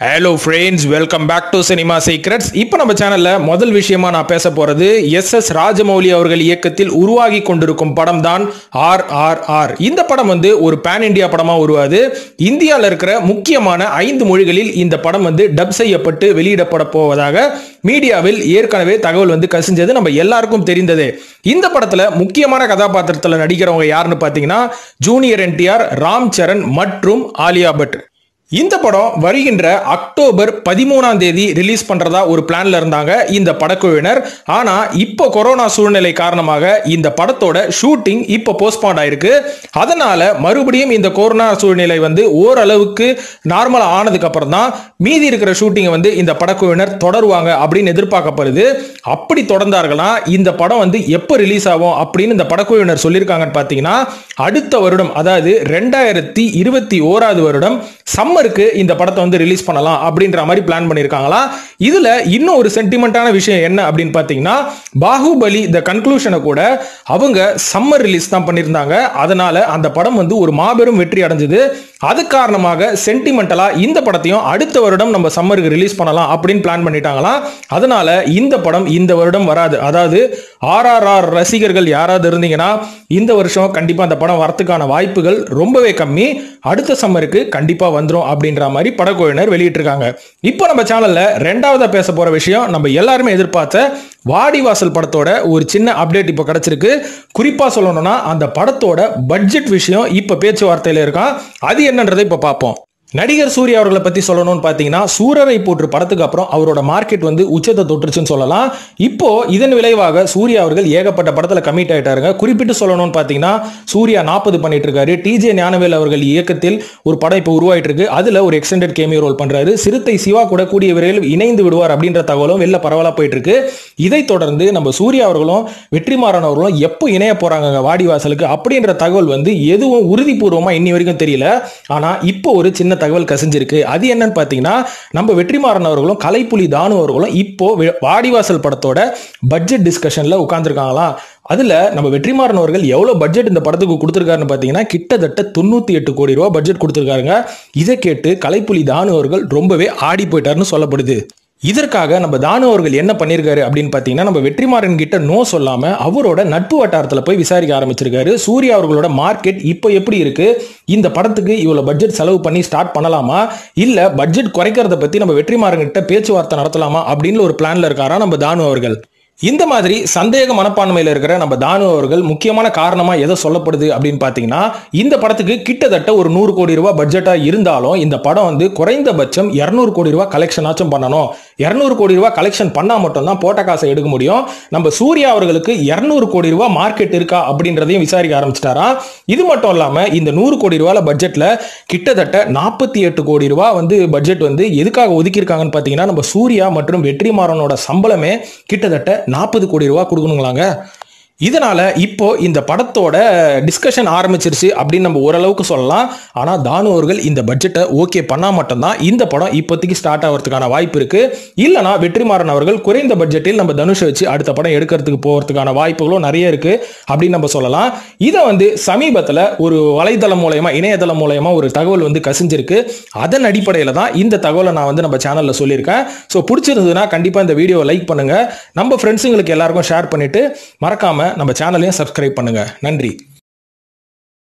hello friends welcome back to cinema secrets இப்போ நம்ம சேனல்ல முதல் விஷயமா நான் பேச போறது எஸ் எஸ் ராஜமௌலி அவர்கள் இயக்கத்தில் உருவாகி கொண்டிருக்கும் படம் தான் ஆர் ஆர் ஆர் இந்த படம் வந்து ஒரு பேன் இந்தியா படமா உருவாது இந்தியாவில் இருக்கிற முக்கியமான ஐந்து மொழிகளில் இந்த படம் வந்து டப் செய்யப்பட்டு வெளியிடப்பட போவதாக மீடியாவில் ஏற்கனவே தகவல் வந்து கசிஞ்சது நம்ம எல்லாருக்கும் தெரிந்ததே இந்த படத்துல முக்கியமான கதாபாத்திரத்தில் நடிக்கிறவங்க யாருன்னு பார்த்தீங்கன்னா ஜூனியர் என்டிஆர் ராம் சரண் மற்றும் ஆலியா பட் இந்த படம் வருகின்ற அக்டோபர் பதிமூணாம் தேதி ரிலீஸ் பண்றதா ஒரு பிளான்ல இருந்தாங்க இந்த படக்குழுவினர் ஆனா இப்போ கொரோனா சூழ்நிலை காரணமாக இந்த படத்தோட ஷூட்டிங் இப்போ போஸ்ட்பாண்ட் ஆயிருக்கு அதனால மறுபடியும் இந்த கொரோனா சூழ்நிலை வந்து ஓரளவுக்கு நார்மல் ஆனதுக்கு அப்புறம் தான் மீதி இருக்கிற ஷூட்டிங்கை வந்து இந்த படக்குழுவினர் தொடருவாங்க அப்படின்னு எதிர்பார்க்கப்படுது அப்படி தொடர்ந்தார்களா இந்த படம் வந்து எப்போ ரிலீஸ் ஆகும் அப்படின்னு இந்த படக்குழுவினர் சொல்லியிருக்காங்கன்னு பார்த்தீங்கன்னா அடுத்த வருடம் அதாவது ரெண்டாயிரத்தி இருபத்தி ஓராவது வருடம் சம்மருக்கு இந்த படத்தை வந்து ரிலீஸ் பண்ணலாம் அப்படின்ற மாதிரி பிளான் பண்ணியிருக்காங்களா இதுல இன்னும் ஒரு சென்டிமெண்டான விஷயம் என்ன அப்படின்னு பார்த்தீங்கன்னா பாகுபலி த கன்க்ளூஷனை கூட அவங்க சம்மர் ரிலீஸ் தான் பண்ணியிருந்தாங்க அதனால அந்த படம் வந்து ஒரு மாபெரும் வெற்றி அடைஞ்சது அது காரணமாக சென்டிமெண்டலா இந்த படத்தையும் அடுத்த வருடம் நம்ம சம்மருக்கு ரிலீஸ் பண்ணலாம் அப்படின்னு பிளான் பண்ணிட்டாங்களாம் அதனால இந்த படம் இந்த வருடம் வராது அதாவது ஆர்ஆர்ஆர் ரசிகர்கள் யாராவது இருந்தீங்கன்னா இந்த வருஷம் கண்டிப்பா அந்த படம் வரத்துக்கான வாய்ப்புகள் ரொம்பவே கம்மி அடுத்த சம்மருக்கு கண்டிப்பா வந்துரும் அப்படின்ற மாதிரி படக்குழுவினர் வெளியிட்டிருக்காங்க இப்போ நம்ம சேனல்ல ரெண்டாவதா பேச போற விஷயம் நம்ம எல்லாருமே எதிர்பார்த்த வாடிவாசல் படத்தோட ஒரு சின்ன அப்டேட் இப்போ கிடைச்சிருக்கு குறிப்பா சொல்லணும்னா அந்த படத்தோட பட்ஜெட் விஷயம் இப்போ பேச்சுவார்த்தையில இருக்கான் அது என்னன்றதை இப்போ பார்ப்போம் நடிகர் சூர்யா அவர்களை பத்தி சொல்லணும்னு பாத்தீங்கன்னா சூரரை போற்று படத்துக்கு அப்புறம் அவரோட மார்க்கெட் வந்து உச்சத்தை தொட்டுருச்சுன்னு சொல்லலாம் இப்போ இதன் விளைவாக சூர்யா அவர்கள் ஏகப்பட்ட படத்துல கமிட் ஆயிட்டாருங்க குறிப்பிட்டு சொல்லணும்னு பாத்தீங்கன்னா சூர்யா நாற்பது பண்ணிட்டு இருக்காரு டிஜே ஞானவேல் அவர்கள் இயக்கத்தில் ஒரு படம் இப்போ உருவாயிட்டு இருக்கு அதுல ஒரு எக்ஸ்டெண்டட் கேமியோ ரோல் பண்றாரு சிறுத்தை சிவா கூட கூடிய விரைவில் இணைந்து விடுவார் அப்படின்ற தகவலும் வெளில பரவலா போயிட்டு இருக்கு இதை தொடர்ந்து நம்ம சூர்யா அவர்களும் வெற்றிமாறன் அவர்களும் எப்போ இணைய போறாங்க வாடிவாசலுக்கு அப்படின்ற தகவல் வந்து எதுவும் உறுதிபூர்வமா இன்னி வரைக்கும் தெரியல ஆனா இப்போ ஒரு சின்ன தகவல் கசிஞ்சிருக்கு அது என்னன்னு பார்த்தீங்கன்னா நம்ம வெற்றிமாறன் அவர்களும் கலைப்புலி தானு அவர்களும் இப்போ வெ- வாடிவாசல் படத்தோட பட்ஜெட் டிஸ்கஷன்ல உட்காந்துருக்காங்களாம் அதுல நம்ம வெற்றிமாறன் அவர்கள் எவ்வளவு பட்ஜெட் இந்த படத்துக்கு கொடுத்துருக்காருன்னு பார்த்தீங்கன்னா கிட்டத்தட்ட தொண்ணூத்தி எட்டு கோடி ரூபாய் பட்ஜெட் கொடுத்துருக்காருங்க இதை கேட்டு கலைப்புலி தானு அவர்கள் ரொம்பவே ஆடி போயிட்டாருன்னு சொல்லப்படுது இதற்காக நம்ம தானு அவர்கள் என்ன பண்ணியிருக்காரு அப்படின்னு பார்த்தீங்கன்னா நம்ம வெற்றிமாறன் கிட்ட நோ சொல்லாம அவரோட நட்பு வட்டாரத்தில் போய் விசாரிக்க ஆரம்பிச்சிருக்காரு சூர்யா அவர்களோட மார்க்கெட் இப்போ எப்படி இருக்கு இந்த படத்துக்கு இவ்வளவு பட்ஜெட் செலவு பண்ணி ஸ்டார்ட் பண்ணலாமா இல்ல பட்ஜெட் குறைக்கிறத பத்தி நம்ம வெற்றிமாறன் கிட்ட பேச்சுவார்த்தை நடத்தலாமா அப்படின்னு ஒரு பிளான்ல இருக்காரா நம்ம தானு அவர்கள் இந்த மாதிரி சந்தேக மனப்பான்மையில் இருக்கிற நம்ம தானு அவர்கள் முக்கியமான காரணமா எதை சொல்லப்படுது அப்படின்னு பார்த்தீங்கன்னா இந்த படத்துக்கு கிட்டத்தட்ட ஒரு நூறு கோடி ரூபாய் பட்ஜெட்டா இருந்தாலும் இந்த படம் வந்து குறைந்தபட்சம் இருநூறு கோடி ரூபாய் கலெக்ஷன் ஆச்சும் பண்ணணும் இருநூறு கோடி ரூபாய் கலெக்ஷன் பண்ணா மட்டும்தான் போட்ட காசை எடுக்க முடியும் நம்ம சூர்யா அவர்களுக்கு இருநூறு கோடி ரூபாய் மார்க்கெட் இருக்கா அப்படின்றதையும் விசாரிக்க ஆரம்பிச்சிட்டாரா இது மட்டும் இல்லாம இந்த நூறு கோடி ரூபாய் பட்ஜெட்ல கிட்டத்தட்ட நாற்பத்தி எட்டு கோடி ரூபாய் வந்து பட்ஜெட் வந்து எதுக்காக ஒதுக்கியிருக்காங்கன்னு பார்த்தீங்கன்னா நம்ம சூர்யா மற்றும் வெற்றிமாறனோட சம்பளமே கிட்டத்தட்ட நாற்பது கோடி ரூபாய் கொடுக்கணுங்களாங்க இதனால இப்போ இந்த படத்தோட டிஸ்கஷன் ஆரம்பிச்சிருச்சு அப்படின்னு நம்ம ஓரளவுக்கு சொல்லலாம் ஆனா தானு அவர்கள் இந்த பட்ஜெட்டை ஓகே பண்ணா மட்டும்தான் இந்த படம் இப்போதைக்கு ஸ்டார்ட் ஆகிறதுக்கான வாய்ப்பு இருக்கு இல்லனா வெற்றிமாறன் அவர்கள் குறைந்த பட்ஜெட்டில் நம்ம தனுஷை வச்சு அடுத்த படம் எடுக்கிறதுக்கு போகிறதுக்கான வாய்ப்புகளும் நிறைய இருக்கு அப்படின்னு நம்ம சொல்லலாம் இதை வந்து சமீபத்தில் ஒரு வலைதளம் மூலயமா இணையதளம் மூலயமா ஒரு தகவல் வந்து கசிஞ்சிருக்கு அதன் அடிப்படையில் தான் இந்த தகவலை நான் வந்து நம்ம சேனலில் சொல்லியிருக்கேன் ஸோ பிடிச்சிருந்ததுன்னா கண்டிப்பாக இந்த வீடியோவை லைக் பண்ணுங்க நம்ம ஃப்ரெண்ட்ஸுங்களுக்கு எல்லாருக்கும் ஷேர் பண்ணிட்டு மறக்காம நம்ம சேனலையும் சப்ஸ்கிரைப் பண்ணுங்க நன்றி